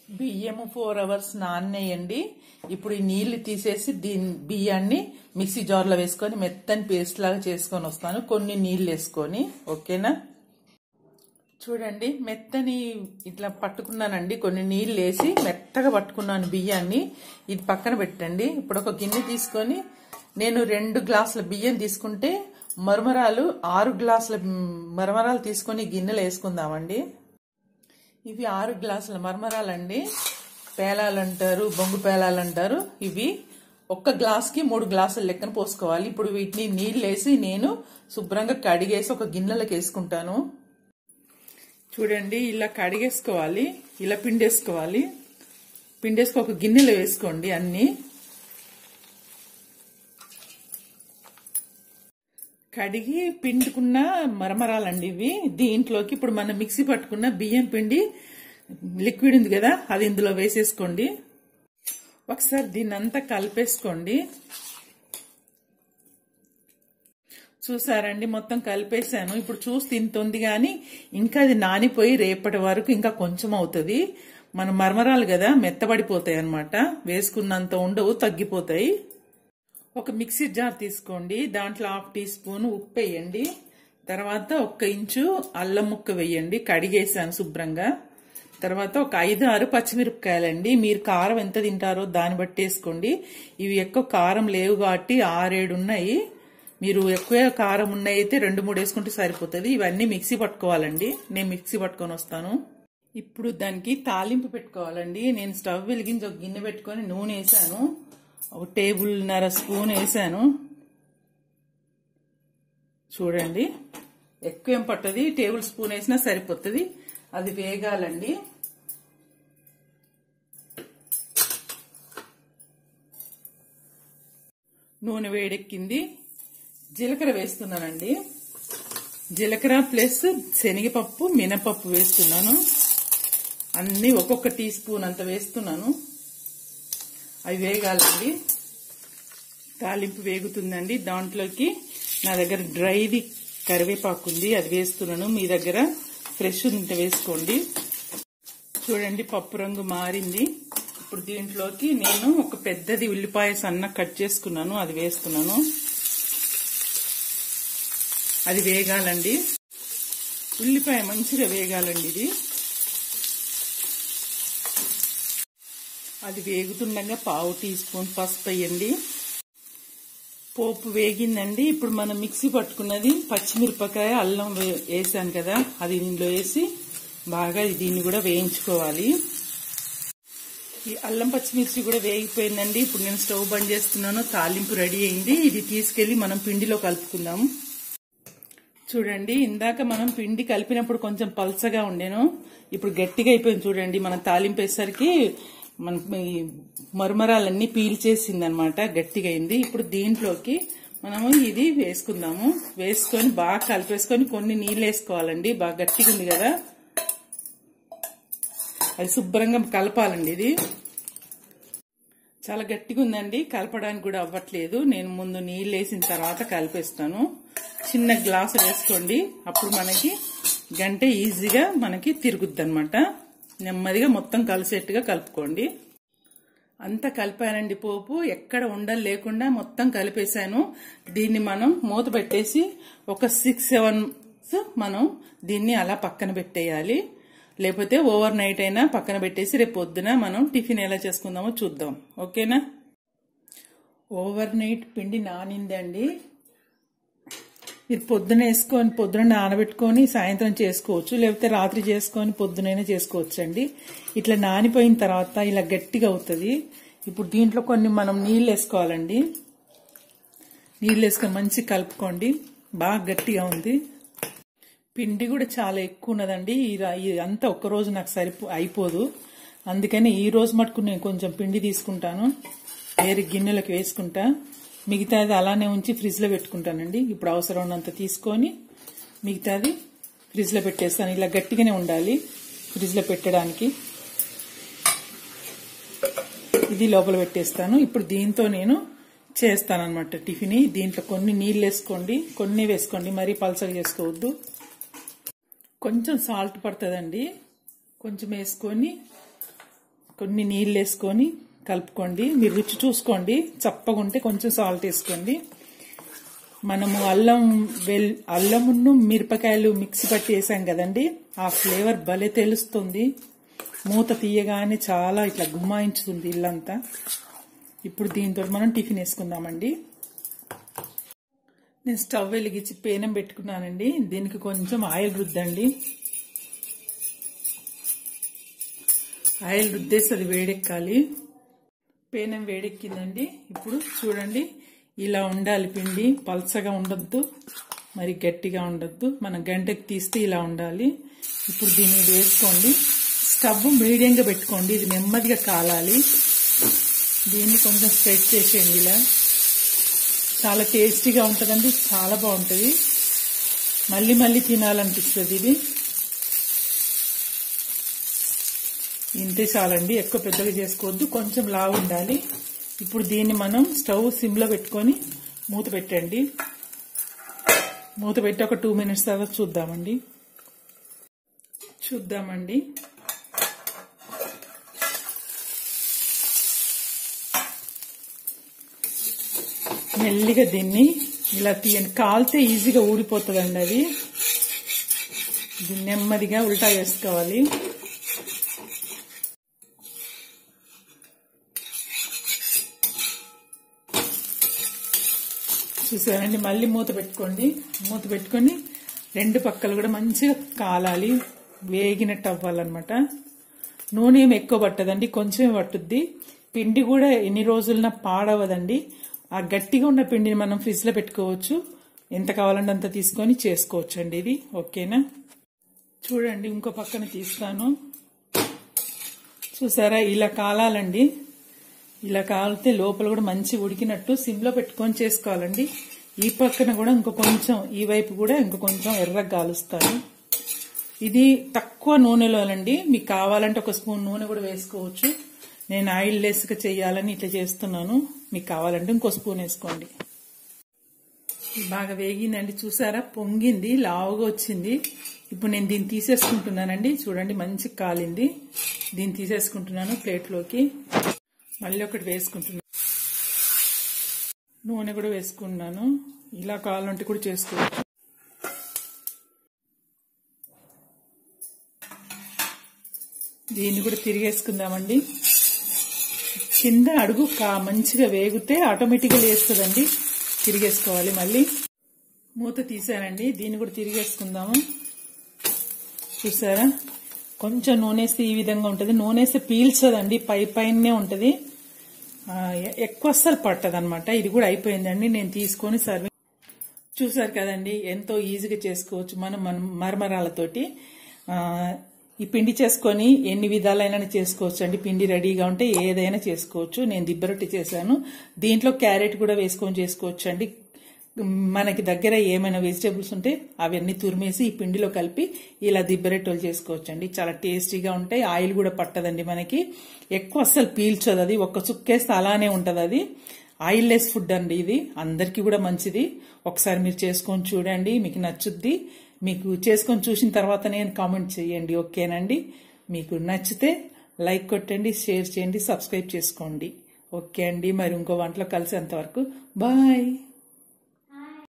బియ్యము four hours నానేయండి ఇప్పుడు ఈ నీళ్లు తీసేసి దీని బియ్యాన్ని మిక్సీ జార్లో వేసుకొని మెత్తని పేస్ట్ లాగా చేసుకొని వస్తాను కొన్ని నీళ్ళు వేసుకొని ఓకేనా చూడండి మెత్తని ఇట్లా పట్టుకున్నానండి కొన్ని నీళ్ళు వేసి మెత్తగా పట్టుకున్నాను బియ్యాన్ని ఇది పక్కన పెట్టండి ఇప్పుడు ఒక గిన్నె తీసుకొని నేను రెండు గ్లాసుల బియ్యం తీసుకుంటే మరమరాలు ఆరు గ్లాసుల మరమరాలు తీసుకొని గిన్నెలు వేసుకుందామండి ఇవి ఆరు గ్లాసుల మరమరాలండి పేలాలు అంటారు బొంగు పేలాలు అంటారు ఇవి ఒక్క గ్లాస్కి మూడు గ్లాసుల లెక్కన పోసుకోవాలి ఇప్పుడు వీటిని నీళ్ళు వేసి నేను శుభ్రంగా కడిగేసి ఒక గిన్నెలకు వేసుకుంటాను చూడండి ఇలా కడిగేసుకోవాలి ఇలా పిండేసుకోవాలి పిండేసుకో ఒక గిన్నెలో వేసుకోండి అన్ని కడిగి పిండుకున్న మరమరాలండి ఇవి దీంట్లోకి ఇప్పుడు మనం మిక్సీ పట్టుకున్న బియ్యం పిండి లిక్విడ్ ఉంది కదా అది ఇందులో వేసేసుకోండి ఒకసారి దీన్ని అంతా కలిపేసుకోండి చూసారండి మొత్తం కలిపేశాను ఇప్పుడు చూసి తింటుంది కానీ ఇంకా అది నానిపోయి రేపటి వరకు ఇంకా కొంచెం అవుతుంది మన మరమరాలు కదా మెత్తబడిపోతాయి అనమాట వేసుకున్నంత ఉండవు తగ్గిపోతాయి ఒక మిక్సీ జార్ తీసుకోండి దాంట్లో హాఫ్ టీ స్పూన్ ఉప్పు వేయండి తర్వాత ఒక్క ఇంచు అల్లం ముక్క వేయండి కడిగేసాను శుభ్రంగా తర్వాత ఒక ఐదు ఆరు పచ్చిమిరపకాయలండి మీరు కారం ఎంత తింటారో దాన్ని బట్టి వేసుకోండి ఇవి ఎక్కువ కారం లేవు కాబట్టి ఆరేడు ఉన్నాయి మీరు ఎక్కువ కారం ఉన్నాయి అయితే రెండు మూడు వేసుకుంటే సరిపోతుంది ఇవన్నీ మిక్సీ పట్టుకోవాలండి నేను మిక్సీ పట్టుకొని వస్తాను ఇప్పుడు దానికి తాలింపు పెట్టుకోవాలండి నేను స్టవ్ వెలిగించి ఒక గిన్నె పెట్టుకొని నూనె వేసాను ఒక టేబుల్న్నర స్పూన్ వేసాను చూడండి ఎక్కువ ఏం పట్టది టేబుల్ స్పూన్ వేసినా సరిపోతుంది అది వేగాలండి నూనె వేడెక్కింది జీలకర్ర వేస్తున్నానండి జీలకర్ర ప్లస్ శనగపప్పు మినపప్పు వేస్తున్నాను అన్నీ ఒక్కొక్క టీ స్పూన్ అంత వేస్తున్నాను అవి వేగాలండి తాలింపు వేగుతుందండి దాంట్లోకి నా దగ్గర డ్రైది కరివేపాకు ఉంది అది వేస్తున్నాను మీ దగ్గర ఫ్రెష్ ఉంటే వేసుకోండి చూడండి పప్పు రంగు మారింది ఇప్పుడు దీంట్లోకి నేను ఒక పెద్దది ఉల్లిపాయ సన్న కట్ చేసుకున్నాను అది వేస్తున్నాను అది వేగాలండి ఉల్లిపాయ మంచిగా వేగాలండి ఇది అది వేగుతుండగా పావు టీ స్పూన్ పసుపు వేయండి పోపు వేగిందండి ఇప్పుడు మనం మిక్సీ పట్టుకున్నది పచ్చిమిరపకాయ అల్లం వేసాను కదా అది దీనిలో వేసి బాగా దీన్ని కూడా వేయించుకోవాలి ఈ అల్లం పచ్చిమిర్చి కూడా వేగిపోయిందండి ఇప్పుడు నేను స్టవ్ బంద్ చేస్తున్నాను తాలింపు రెడీ అయింది ఇది తీసుకెళ్లి మనం పిండిలో కలుపుకుందాం చూడండి ఇందాక మనం పిండి కలిపినప్పుడు కొంచెం పల్చగా ఉండేను ఇప్పుడు గట్టిగా అయిపోయింది చూడండి మనం తాలింపు వేసరికి మన మరమరాలన్నీ పీల్చేసింది అనమాట గట్టిగా అయింది ఇప్పుడు దీంట్లోకి మనము ఇది వేసుకుందాము వేసుకొని బాగా కలిపేసుకొని కొన్ని నీళ్ళు వేసుకోవాలండి బాగా గట్టిగా ఉంది కదా అది శుభ్రంగా కలపాలండి ఇది చాలా గట్టిగా ఉందండి కలపడానికి కూడా అవ్వట్లేదు నేను ముందు నీళ్ళు వేసిన తర్వాత కలిపేస్తాను చిన్న గ్లాసు వేసుకోండి అప్పుడు మనకి గంట ఈజీగా మనకి తిరుగుద్ది అనమాట నెమ్మదిగా మొత్తం కలిసేట్టుగా కలుపుకోండి అంతా కలిపానండి పోపు ఎక్కడ ఉండలు లేకుండా మొత్తం కలిపేశాను దీన్ని మనం మూత పెట్టేసి ఒక సిక్స్ సెవెన్ మనం దీన్ని అలా పక్కన పెట్టేయాలి లేకపోతే ఓవర్ నైట్ అయినా పక్కన పెట్టేసి రేపు పొద్దున మనం టిఫిన్ ఎలా చేసుకుందామో చూద్దాం ఓకేనా ఓవర్ నైట్ పిండి నానిందండి ఇది పొద్దున వేసుకొని పొద్దున నానబెట్టుకొని సాయంత్రం చేసుకోవచ్చు లేకపోతే రాత్రి చేసుకొని పొద్దునైనా చేసుకోవచ్చు అండి ఇట్లా నానిపోయిన తర్వాత ఇలా గట్టిగా అవుతుంది ఇప్పుడు దీంట్లో కొన్ని మనం నీళ్ళు వేసుకోవాలండి నీళ్ళు వేసుకొని మంచి కలుపుకోండి బాగా గట్టిగా ఉంది పిండి కూడా చాలా ఎక్కువ ఉన్నదండి అంతా ఒక్క రోజు నాకు సరిపో అయిపోదు అందుకని ఈ రోజు మటుకు నేను కొంచెం పిండి తీసుకుంటాను వేరే గిన్నెలకు వేసుకుంటా మిగతాది అలానే ఉంచి ఫ్రిడ్జ్లో పెట్టుకుంటానండి ఇప్పుడు అవసరం ఉన్నంత తీసుకొని మిగతాది ఫ్రిడ్జ్లో పెట్టేస్తాను ఇలా గట్టిగానే ఉండాలి ఫ్రిడ్జ్లో పెట్టడానికి ఇది లోపల పెట్టేస్తాను ఇప్పుడు దీంతో నేను చేస్తానన్నమాట టిఫిన్ దీంట్లో కొన్ని నీళ్ళు వేసుకోండి కొన్ని వేసుకోండి మరీ పలసగా చేసుకోవద్దు కొంచెం సాల్ట్ పడుతుందండి కొంచెం వేసుకొని కొన్ని నీళ్ళు వేసుకొని కలుపుకోండి మీరు రుచి చూసుకోండి చప్పగా ఉంటే కొంచెం సాల్ట్ వేసుకోండి మనము అల్లం వెల్ అల్లమును మిరపకాయలు మిక్సీ పట్టి వేసాం కదండి ఆ ఫ్లేవర్ భలే తెలుస్తుంది మూత తీయగానే చాలా ఇట్లా గుమ్మాయించుతుంది ఇల్లంతా ఇప్పుడు దీంతో మనం టిఫిన్ వేసుకుందామండి నేను స్టవ్ వెలిగించి పేనం పెట్టుకున్నానండి దీనికి కొంచెం ఆయిల్ రుద్దండి ఆయిల్ రుద్దేసి అది వేడెక్కాలి పేనం వేడెక్కిందండి ఇప్పుడు చూడండి ఇలా ఉండాలి పిండి పల్చగా ఉండొద్దు మరి గట్టిగా ఉండొద్దు మనం గంటకి తీస్తే ఇలా ఉండాలి ఇప్పుడు దీన్ని వేసుకోండి స్టవ్ మీడియంగా పెట్టుకోండి ఇది నెమ్మదిగా కాలాలి దీన్ని కొంచెం స్ప్రెడ్ చేసేయండి ఇలా చాలా టేస్టీగా ఉంటుందండి చాలా బాగుంటుంది మళ్ళీ మళ్ళీ తినాలనిపిస్తుంది ఇది ఇంతే చాలండి ఎక్కువ పెద్దగా చేసుకోవద్దు కొంచెం లావు ఉండాలి ఇప్పుడు దీన్ని మనం స్టవ్ సిమ్లో పెట్టుకొని మూత పెట్టండి మూత పెట్టి ఒక టూ మినిట్స్ తర్వాత చూద్దామండి చూద్దామండి మెల్లిగా దీన్ని ఇలా తీయండి కాలితే ఈజీగా ఊడిపోతుందండి అది దీన్ని నెమ్మదిగా ఉల్టా వేసుకోవాలి చూసారండి మళ్ళీ మూత పెట్టుకోండి మూత పెట్టుకొని రెండు పక్కలు కూడా మంచిగా కాలాలి వేగినట్టు అవ్వాలన్నమాట నూనె ఏమి ఎక్కువ పట్టదండి కొంచెమే పట్టుద్ది పిండి కూడా ఎన్ని రోజులన పాడవదండి ఆ గట్టిగా ఉన్న పిండిని మనం ఫ్రిడ్జ్ లో పెట్టుకోవచ్చు ఎంత కావాలంటే అంత తీసుకొని చేసుకోవచ్చు అండి ఇది ఓకేనా చూడండి ఇంకో పక్కన తీస్తాను చూసారా ఇలా కాలాలండి ఇలా కాలితే లోపల కూడా మంచి ఉడికినట్టు సిమ్లో పెట్టుకొని చేసుకోవాలండి ఈ పక్కన కూడా ఇంకో కొంచెం ఈ వైపు కూడా ఇంకో కొంచెం ఎర్రగా కాలుస్తాను ఇది తక్కువ నూనెలోనండి మీకు కావాలంటే ఒక స్పూన్ నూనె కూడా వేసుకోవచ్చు నేను ఆయిల్ లెస్గా చేయాలని ఇట్లా చేస్తున్నాను మీకు కావాలంటే ఇంకో స్పూన్ వేసుకోండి బాగా వేగిందండి చూసారా పొంగింది లావుగా వచ్చింది ఇప్పుడు నేను దీన్ని తీసేసుకుంటున్నానండి చూడండి మంచి కాలింది దీన్ని తీసేసుకుంటున్నాను ప్లేట్లోకి మళ్ళీ ఒకటి వేసుకుంటున్నాను నూనె కూడా వేసుకున్నాను ఇలా కావాలంటే కూడా చేసుకోవచ్చు దీన్ని కూడా తిరిగేసుకుందామండి కింద అడుగు కా మంచిగా వేగితే ఆటోమేటిక్గా లేస్తుందండి తిరిగేసుకోవాలి మళ్ళీ మూత తీసానండి దీన్ని కూడా తిరిగేసుకుందాము చూసారా కొంచెం నూనెస్తే ఈ విధంగా ఉంటుంది నూనెస్తే పీల్చదండి పై పైనే ఉంటుంది ఎక్కువ అస్సలు పట్టదు అనమాట ఇది కూడా అయిపోయిందండి నేను తీసుకొని సర్వింగ్ చూసారు కదండి ఎంతో ఈజీగా చేసుకోవచ్చు మనం మనం మరమరాలతోటి ఈ పిండి చేసుకొని ఎన్ని విధాలైనా చేసుకోవచ్చు అండి పిండి రెడీగా ఉంటే ఏదైనా చేసుకోవచ్చు నేను దిబ్బరొట్టి చేశాను దీంట్లో క్యారెట్ కూడా వేసుకొని చేసుకోవచ్చు అండి మనకి దగ్గర ఏమైనా వెజిటేబుల్స్ ఉంటే అవన్నీ తురిమేసి ఈ పిండిలో కలిపి ఇలా దిబ్బరెట్టోలు చేసుకోవచ్చు అండి చాలా టేస్టీగా ఉంటాయి ఆయిల్ కూడా పట్టదండి మనకి ఎక్కువ అస్సలు పీల్చదు అది ఒక్క చుక్కేస్తే అలానే ఉంటుంది అది ఆయిల్ లెస్ ఫుడ్ అండి ఇది అందరికీ కూడా మంచిది ఒకసారి మీరు చేసుకొని చూడండి మీకు నచ్చుద్ది మీకు చేసుకొని చూసిన తర్వాత నేను కామెంట్ చేయండి ఓకేనండి మీకు నచ్చితే లైక్ కొట్టండి షేర్ చేయండి సబ్స్క్రైబ్ చేసుకోండి ఓకే అండి మరి ఇంకో వంటలో కలిసేంతవరకు బాయ్